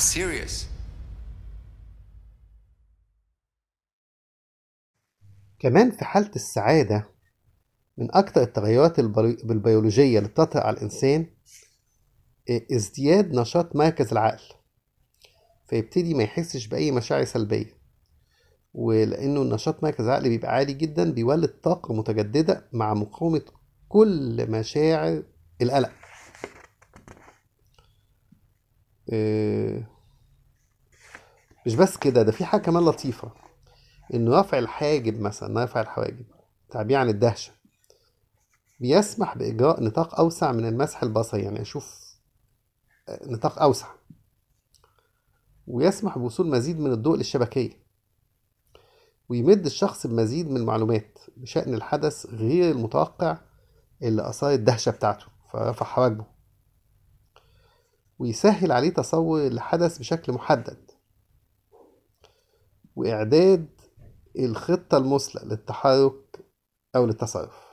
serious. كمان في حالة السعادة من أكتر التغيرات البري- البيولوجية اللي بتطرأ على الإنسان إيه، ازدياد نشاط مركز العقل فيبتدي ما يحسش بأي مشاعر سلبية ولأنه نشاط مركز العقل بيبقى عالي جدا بيولد طاقة متجددة مع مقاومة كل مشاعر القلق إيه، مش بس كده ده في حاجة كمان لطيفة إنه رفع الحاجب مثلا رفع الحواجب تعبير عن الدهشة بيسمح بإجراء نطاق أوسع من المسح البصري يعني أشوف آه، نطاق أوسع ويسمح بوصول مزيد من الضوء للشبكية ويمد الشخص بمزيد من المعلومات بشأن الحدث غير المتوقع اللي أثار الدهشة بتاعته فرفع حواجبه ويسهل عليه تصور الحدث بشكل محدد وإعداد الخطة المثلى للتحرك أو للتصرف